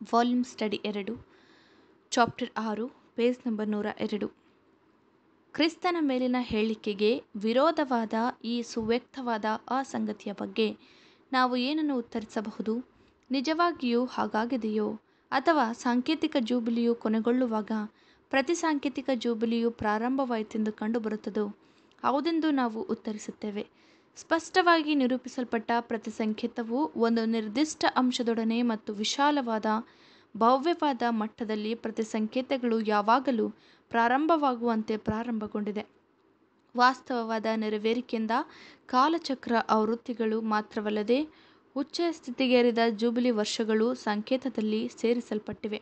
volume study ಎರಡು chapter ಆರು page number ನೂರ ಎರಡು ಕ್ರಿಸ್ತನ ಮೇಲಿನ ಹೇಳಿಕೆಗೆ ವಿರೋಧವಾದ ಈ ಸುವ್ಯಕ್ತವಾದ ಅಸಂಗತಿಯ ಬಗ್ಗೆ ನಾವು ಏನನ್ನು ಉತ್ತರಿಸಬಹುದು ನಿಜವಾಗಿಯೂ ಹಾಗಾಗಿದೆಯೋ ಅಥವಾ ಸಾಂಕೇತಿಕ ಜೂಬಿಲಿಯು ಕೊನೆಗೊಳ್ಳುವಾಗ ಪ್ರತಿ ಸಾಂಕೇತಿಕ ಜೂಬಿಲಿಯು ಪ್ರಾರಂಭವಾಯಿತೆಂದು ಕಂಡುಬರುತ್ತದೋ ಹೌದೆಂದು ನಾವು ಉತ್ತರಿಸುತ್ತೇವೆ ಸ್ಪಷ್ಟವಾಗಿ ನಿರೂಪಿಸಲ್ಪಟ್ಟ ಪ್ರತಿ ಸಂಕೇತವು ಒಂದು ನಿರ್ದಿಷ್ಟ ಅಂಶದೊಡನೆ ಮತ್ತು ವಿಶಾಲವಾದ ಭವ್ಯವಾದ ಮಟ್ಟದಲ್ಲಿ ಪ್ರತಿ ಸಂಕೇತಗಳು ಯಾವಾಗಲೂ ಪ್ರಾರಂಭವಾಗುವಂತೆ ಪ್ರಾರಂಭಗೊಂಡಿದೆ ವಾಸ್ತವವಾದ ನೆರವೇರಿಕೆಯಿಂದ ಕಾಲಚಕ್ರ ಆವೃತ್ತಿಗಳು ಮಾತ್ರವಲ್ಲದೆ ಉಚ್ಚ ಸ್ಥಿತಿಗೇರಿದ ಜೂಬಿಲಿ ವರ್ಷಗಳು ಸಂಕೇತದಲ್ಲಿ ಸೇರಿಸಲ್ಪಟ್ಟಿವೆ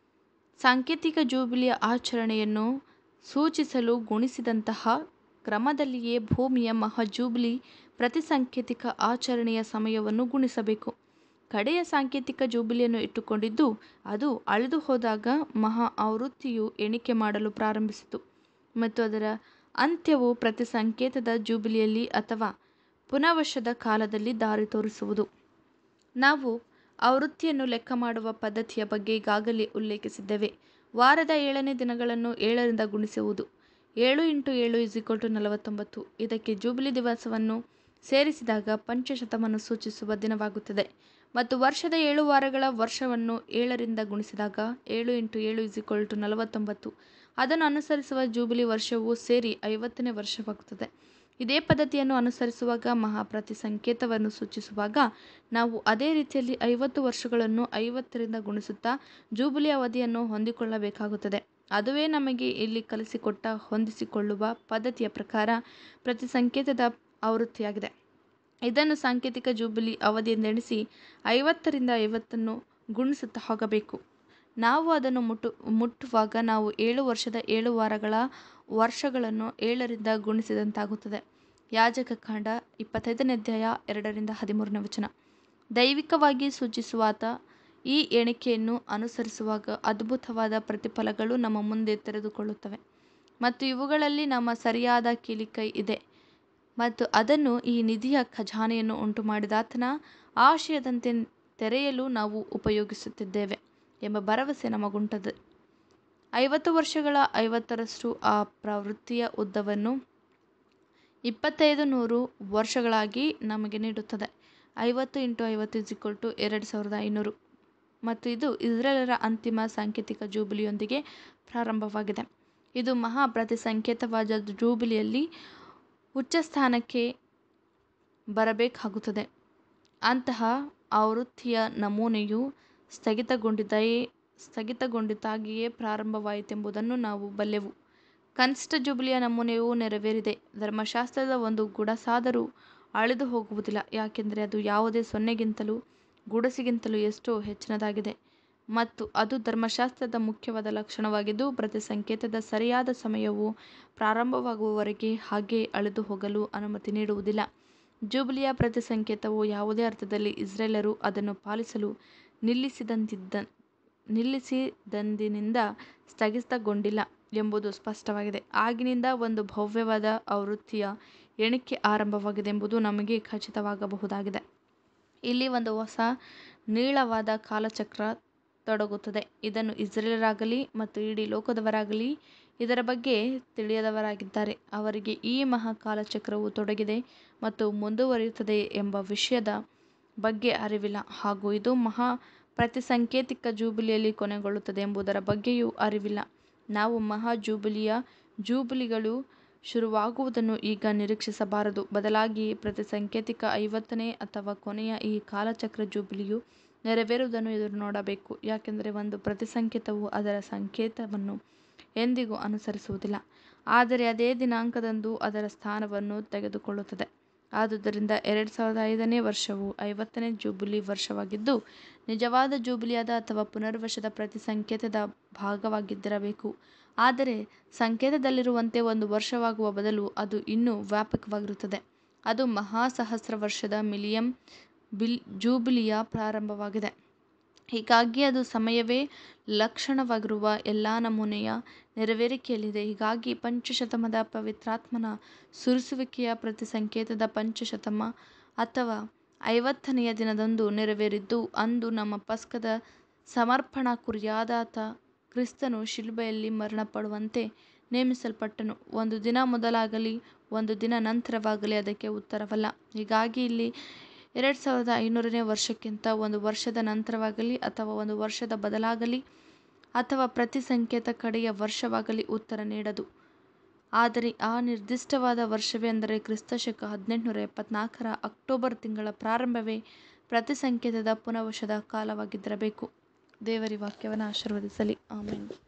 ಸಾಂಕೇತಿಕ ಜೂಬಿಲಿಯ ಆಚರಣೆಯನ್ನು ಸೂಚಿಸಲು ಗುಣಿಸಿದಂತಹ ಕ್ರಮದಲ್ಲಿಯೇ ಭೂಮಿಯ ಮಹಾಜೂಬಿಲಿ ಪ್ರತಿ ಸಾಂಕೇತಿಕ ಆಚರಣೆಯ ಸಮಯವನ್ನು ಗುಣಿಸಬೇಕು ಕಡೆಯ ಸಾಂಕೇತಿಕ ಜೂಬಿಲಿಯನ್ನು ಇಟ್ಟುಕೊಂಡಿದ್ದು ಅದು ಅಳೆದು ಹೋದಾಗ ಮಹಾ ಆವೃತ್ತಿಯು ಎಣಿಕೆ ಮಾಡಲು ಪ್ರಾರಂಭಿಸಿತು ಮತ್ತು ಅದರ ಅಂತ್ಯವು ಪ್ರತಿ ಸಂಕೇತದ ಜೂಬಿಲಿಯಲ್ಲಿ ಅಥವಾ ಪುನವಶದ ಕಾಲದಲ್ಲಿ ದಾರಿ ತೋರಿಸುವುದು ನಾವು ಆವೃತ್ತಿಯನ್ನು ಲೆಕ್ಕ ಮಾಡುವ ಪದ್ಧತಿಯ ಬಗ್ಗೆ ಈಗಾಗಲೇ ಉಲ್ಲೇಖಿಸಿದ್ದೇವೆ ವಾರದ ಏಳನೇ ದಿನಗಳನ್ನು ಏಳರಿಂದ ಗುಣಿಸುವುದು ಏಳು ಇಂಟು ಏಳು ಇಸ್ ಈಕ್ವಲ್ ಟು ನಲವತ್ತೊಂಬತ್ತು ಇದಕ್ಕೆ ಜೂಬಿಲಿ ದಿವಸವನ್ನು ಸೇರಿಸಿದಾಗ ಪಂಚಶತವನ್ನು ಸೂಚಿಸುವ ದಿನವಾಗುತ್ತದೆ ಮತ್ತು ವರ್ಷದ ಏಳು ವಾರಗಳ ವರ್ಷವನ್ನು ಏಳರಿಂದ ಗುಣಿಸಿದಾಗ ಏಳು ಇಂಟು ಏಳು ಇಸ್ ಈಕ್ವಲ್ ಟು ನಲವತ್ತೊಂಬತ್ತು ಅದನ್ನು ಅನುಸರಿಸುವ ಜೂಬಿಲಿ ವರ್ಷವು ಸೇರಿ ಐವತ್ತನೇ ವರ್ಷವಾಗುತ್ತದೆ ಇದೇ ಪದ್ಧತಿಯನ್ನು ಅನುಸರಿಸುವಾಗ ಮಹಾಪ್ರತಿ ಸಂಕೇತವನ್ನು ಸೂಚಿಸುವಾಗ ನಾವು ಅದೇ ರೀತಿಯಲ್ಲಿ ಐವತ್ತು ವರ್ಷಗಳನ್ನು ಐವತ್ತರಿಂದ ಗುಣಿಸುತ್ತಾ ಜೂಬಿಲಿ ಅವಧಿಯನ್ನು ಹೊಂದಿಕೊಳ್ಳಬೇಕಾಗುತ್ತದೆ ಅದುವೇ ನಮಗೆ ಇಲ್ಲಿ ಕಲಿಸಿಕೊಟ್ಟ ಹೊಂದಿಸಿಕೊಳ್ಳುವ ಪದ್ಧತಿಯ ಪ್ರಕಾರ ಪ್ರತಿ ಸಂಕೇತದ ಆವೃತ್ತಿಯಾಗಿದೆ ಇದನ್ನು ಸಾಂಕೇತಿಕ ಜೂಬಿಲಿ ಅವಧಿಯೆಂದೆಣಿಸಿ ಐವತ್ತರಿಂದ ಐವತ್ತನ್ನು ಗುಣಿಸುತ್ತಾ ಹೋಗಬೇಕು ನಾವು ಅದನ್ನು ಮುಟ್ಟು ಮುಟ್ಟುವಾಗ ನಾವು ಏಳು ವರ್ಷದ ಏಳು ವಾರಗಳ ವರ್ಷಗಳನ್ನು ಏಳರಿಂದ ಗುಣಿಸಿದಂತಾಗುತ್ತದೆ ಯಾಜಕ ಕಾಂಡ ಇಪ್ಪತ್ತೈದನೇ ಅಧ್ಯಾಯ ಎರಡರಿಂದ ಹದಿಮೂರನೇ ವಚನ ದೈವಿಕವಾಗಿ ಸೂಚಿಸುವಾತ ಈ ಎಣಿಕೆಯನ್ನು ಅನುಸರಿಸುವಾಗ ಅದ್ಭುತವಾದ ಪ್ರತಿಫಲಗಳು ನಮ್ಮ ಮುಂದೆ ತೆರೆದುಕೊಳ್ಳುತ್ತವೆ ಮತ್ತು ಇವುಗಳಲ್ಲಿ ನಮ್ಮ ಸರಿಯಾದ ಕೀಲಿಕೈ ಇದೆ ಮತ್ತು ಅದನ್ನು ಈ ನಿಧಿಯ ಖಜಾನೆಯನ್ನು ಉಂಟು ಮಾಡಿದಾತನ ಆಶಯದಂತೆ ತೆರೆಯಲು ನಾವು ಉಪಯೋಗಿಸುತ್ತಿದ್ದೇವೆ ಎಂಬ ಭರವಸೆ ನಮಗುಂಟದು ಐವತ್ತು ವರ್ಷಗಳ ಐವತ್ತರಷ್ಟು ಆ ಪ್ರವೃತ್ತಿಯ ಉದ್ದವನ್ನು ಇಪ್ಪತ್ತೈದು ನೂರು ವರ್ಷಗಳಾಗಿ ನಮಗೆ ನೀಡುತ್ತದೆ ಐವತ್ತು ಇಂಟು ಐವತ್ತು ಇಸ್ ಈಕ್ವಲ್ ಟು ಎರಡು ಸಾವಿರದ ಐನೂರು ಮತ್ತು ಇದು ಇಸ್ರೇಲರ ಅಂತಿಮ ಸಾಂಕೇತಿಕ ಜೂಬಿಲಿಯೊಂದಿಗೆ ಪ್ರಾರಂಭವಾಗಿದೆ ಇದು ಮಹಾ ಪ್ರತಿ ಸಂಕೇತವಾದ ಜೂಬಿಲಿಯಲ್ಲಿ ಉಚ್ಚ ಸ್ಥಾನಕ್ಕೆ ಬರಬೇಕಾಗುತ್ತದೆ ಅಂತಹ ಆವೃತ್ತಿಯ ನಮೂನೆಯು ಸ್ಥಗಿತಗೊಂಡಿದ್ದಯೇ ಸ್ಥಗಿತಗೊಂಡಿದ್ದಾಗಿಯೇ ಪ್ರಾರಂಭವಾಯಿತೆಂಬುದನ್ನು ನಾವು ಬಲ್ಲೆವು ಕನಿಷ್ಠ ಜೂಬಿಲಿಯ ನಮೂನೆಯು ನೆರವೇರಿದೆ ಧರ್ಮಶಾಸ್ತ್ರದ ಒಂದು ಗುಡಸಾದರೂ ಅಳಿದು ಹೋಗುವುದಿಲ್ಲ ಯಾಕೆಂದರೆ ಅದು ಯಾವುದೇ ಸೊನ್ನೆಗಿಂತಲೂ ಗುಡಸಿಗಿಂತಲೂ ಎಷ್ಟೋ ಹೆಚ್ಚಿನದಾಗಿದೆ ಮತ್ತು ಅದು ಧರ್ಮಶಾಸ್ತ್ರದ ಮುಖ್ಯವಾದ ಲಕ್ಷಣವಾಗಿದ್ದು ಪ್ರತಿ ಸಂಕೇತದ ಸರಿಯಾದ ಸಮಯವು ಪ್ರಾರಂಭವಾಗುವವರೆಗೆ ಹಾಗೇ ಅಳೆದು ಹೋಗಲು ಅನುಮತಿ ನೀಡುವುದಿಲ್ಲ ಜೂಬಿಲಿಯ ಪ್ರತಿ ಸಂಕೇತವು ಯಾವುದೇ ಅರ್ಥದಲ್ಲಿ ಇಸ್ರೇಲರು ಅದನ್ನು ಪಾಲಿಸಲು ನಿಲ್ಲಿಸಿದಂತಿದ್ದ ನಿಲ್ಲಿಸಿದಂದಿನಿಂದ ಸ್ಥಗಿತಗೊಂಡಿಲ್ಲ ಎಂಬುದು ಸ್ಪಷ್ಟವಾಗಿದೆ ಆಗಿನಿಂದ ಒಂದು ಭವ್ಯವಾದ ಆವೃತ್ತಿಯ ಎಣಿಕೆ ಆರಂಭವಾಗಿದೆ ಎಂಬುದು ನಮಗೆ ಖಚಿತವಾಗಬಹುದಾಗಿದೆ ಇಲ್ಲಿ ಒಂದು ಹೊಸ ನೀಳವಾದ ಕಾಲಚಕ್ರ ತೊಡಗುತ್ತದೆ ಇದನ್ನು ಇಸ್ರೇಲರಾಗಲಿ ಮತ್ತು ಇಡೀ ಲೋಕದವರಾಗಲಿ ಇದರ ಬಗ್ಗೆ ತಿಳಿಯದವರಾಗಿದ್ದಾರೆ ಅವರಿಗೆ ಈ ಮಹಾ ಕಾಲಚಕ್ರವು ತೊಡಗಿದೆ ಮತ್ತು ಮುಂದುವರಿಯುತ್ತದೆ ಎಂಬ ವಿಷಯದ ಬಗ್ಗೆ ಅರಿವಿಲ್ಲ ಹಾಗೂ ಇದು ಮಹಾ ಪ್ರತಿ ಸಾಂಕೇತಿಕ ಜೂಬಿಲಿಯಲ್ಲಿ ಕೊನೆಗೊಳ್ಳುತ್ತದೆ ಎಂಬುದರ ಬಗ್ಗೆಯೂ ಅರಿವಿಲ್ಲ ನಾವು ಮಹಾ ಜೂಬಿಲಿಯ ಜೂಬಿಲಿಗಳು ಶುರುವಾಗುವುದನ್ನು ಈಗ ನಿರೀಕ್ಷಿಸಬಾರದು ಬದಲಾಗಿ ಪ್ರತಿ ಸಾಂಕೇತಿಕ ಐವತ್ತನೇ ಅಥವಾ ಕೊನೆಯ ಈ ಕಾಲಚಕ್ರ ಜೂಬಿಲಿಯು ನೆರವೇರುವುದನ್ನು ಎದುರು ನೋಡಬೇಕು ಯಾಕೆಂದರೆ ಒಂದು ಪ್ರತಿ ಸಂಕೇತವು ಅದರ ಸಂಕೇತವನ್ನು ಎಂದಿಗೂ ಅನುಸರಿಸುವುದಿಲ್ಲ ಆದರೆ ಅದೇ ದಿನಾಂಕದಂದು ಅದರ ಸ್ಥಾನವನ್ನು ತೆಗೆದುಕೊಳ್ಳುತ್ತದೆ ಆದುದರಿಂದ ಎರಡು ಸಾವಿರದ ಐದನೇ ವರ್ಷವು ಐವತ್ತನೇ ಜೂಬಿಲಿ ವರ್ಷವಾಗಿದ್ದು ನಿಜವಾದ ಜೂಬಿಲಿಯಾದ ಅಥವಾ ಪುನರ್ವಶದ ಪ್ರತಿ ಸಂಕೇತದ ಭಾಗವಾಗಿದ್ದಿರಬೇಕು ಆದರೆ ಸಂಕೇತದಲ್ಲಿರುವಂತೆ ಒಂದು ವರ್ಷವಾಗುವ ಬದಲು ಅದು ಇನ್ನೂ ವ್ಯಾಪಕವಾಗಿರುತ್ತದೆ ಅದು ಮಹಾ ಸಹಸ್ರ ವರ್ಷದ ಮಿಲಿಯಂ ಬಿಲ್ ಜೂಬಿಲಿಯ ಪ್ರಾರಂಭವಾಗಿದೆ ಹೀಗಾಗಿ ಅದು ಸಮಯವೇ ಲಕ್ಷಣವಾಗಿರುವ ಎಲ್ಲ ನಮೂನೆಯ ನೆರವೇರಿಕೆಯಲ್ಲಿದೆ ಹೀಗಾಗಿ ಪಂಚಶತಮದ ಪವಿತ್ರಾತ್ಮನ ಸುರಿಸುವಿಕೆಯ ಪ್ರತಿ ಸಂಕೇತದ ಪಂಚಶತಮ ಅಥವಾ ಐವತ್ತನೆಯ ದಿನದಂದು ನೆರವೇರಿದ್ದು ಅಂದು ನಮ್ಮ ಪಸ್ಕದ ಸಮರ್ಪಣಾ ಕುರಿಯಾದಾತ ಕ್ರಿಸ್ತನು ಶಿಲುಬೆಯಲ್ಲಿ ಮರಣಪಡುವಂತೆ ನೇಮಿಸಲ್ಪಟ್ಟನು ಒಂದು ದಿನ ಮೊದಲಾಗಲಿ ಒಂದು ದಿನ ನಂತರವಾಗಲಿ ಅದಕ್ಕೆ ಉತ್ತರವಲ್ಲ ಹೀಗಾಗಿ ಇಲ್ಲಿ ಎರಡು ಸಾವಿರದ ಐನೂರನೇ ವರ್ಷಕ್ಕಿಂತ ಒಂದು ವರ್ಷದ ನಂತರವಾಗಲಿ ಅಥವಾ ಒಂದು ವರ್ಷದ ಬದಲಾಗಲಿ ಅಥವಾ ಪ್ರತಿ ಸಂಕೇತ ಕಡೆಯ ವರ್ಷವಾಗಲಿ ಉತ್ತರ ನೀಡದು ಆದರೆ ಆ ನಿರ್ದಿಷ್ಟವಾದ ವರ್ಷವೆಂದರೆ ಕ್ರಿಸ್ತಶಕ ಹದಿನೆಂಟುನೂರ ಎಪ್ಪತ್ನಾಲ್ಕರ ಅಕ್ಟೋಬರ್ ತಿಂಗಳ ಪ್ರಾರಂಭವೇ ಪ್ರತಿ ಸಂಕೇತದ ಪುನವಶದ ಕಾಲವಾಗಿದ್ದಿರಬೇಕು ದೇವರಿ ವಾಕ್ಯವನ್ನು ಆಶೀರ್ವದಿಸಲಿ ಆಮೇಲೆ